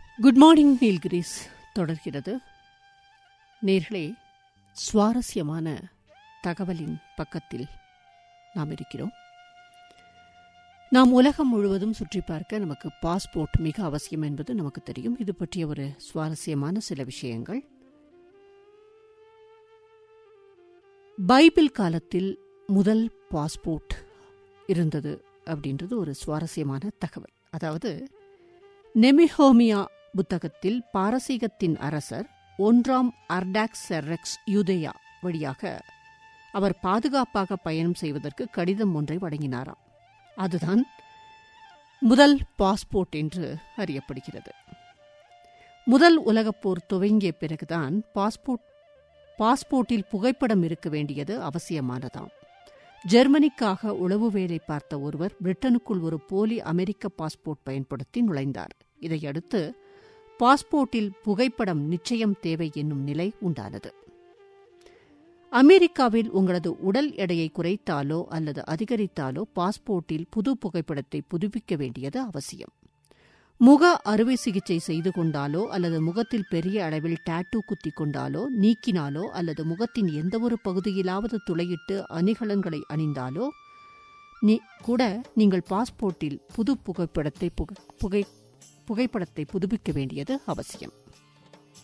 good morning Nilgiris தொடர்கிறது நேர்களே சுவாரஸ்யமான தகவலின் பக்கத்தில் நாம் இருக்கிறோம் நாம் உலகம் முழுவதும் சுற்றி பார்க்க நமக்கு பாஸ்போர்ட் மிக அவசியம் என்பது நமக்கு தெரியும் இது பற்றிய ஒரு சுவாரஸ்யமான சில விஷயங்கள் பைபிள் காலத்தில் முதல் பாஸ்போர்ட் இருந்தது அப்படின்றது ஒரு சுவாரஸ்யமான தகவல் அதாவது நெமிஹோமியா புத்தகத்தில் பாரசீகத்தின் அரசர் ஒன்றாம் அர்டாக்செரக்ஸ் யூதேயா வழியாக அவர் பாதுகாப்பாக பயணம் செய்வதற்கு கடிதம் ஒன்றை வழங்கினாராம் அதுதான் முதல் பாஸ்போர்ட் என்று அறியப்படுகிறது முதல் உலகப்போர் துவங்கிய பிறகுதான் பாஸ்போர்ட் பாஸ்போர்ட்டில் புகைப்படம் இருக்க வேண்டியது அவசியமானதாம் ஜெர்மனிக்காக உளவு வேலை பார்த்த ஒருவர் பிரிட்டனுக்குள் ஒரு போலி அமெரிக்க பாஸ்போர்ட் பயன்படுத்தி நுழைந்தார் இதையடுத்து பாஸ்போர்ட்டில் புகைப்படம் நிச்சயம் தேவை என்னும் நிலை உண்டானது அமெரிக்காவில் உங்களது உடல் எடையை குறைத்தாலோ அல்லது அதிகரித்தாலோ பாஸ்போர்ட்டில் புது புகைப்படத்தை புதுப்பிக்க வேண்டியது அவசியம் முக அறுவை சிகிச்சை செய்து கொண்டாலோ அல்லது முகத்தில் பெரிய அளவில் டாட்டூ குத்தி கொண்டாலோ நீக்கினாலோ அல்லது முகத்தின் எந்தவொரு பகுதியிலாவது துளையிட்டு அணிகலன்களை அணிந்தாலோ நீ கூட நீங்கள் பாஸ்போர்ட்டில் புது புகைப்படத்தை புகை புகை புகைப்படத்தை புதுப்பிக்க வேண்டியது அவசியம்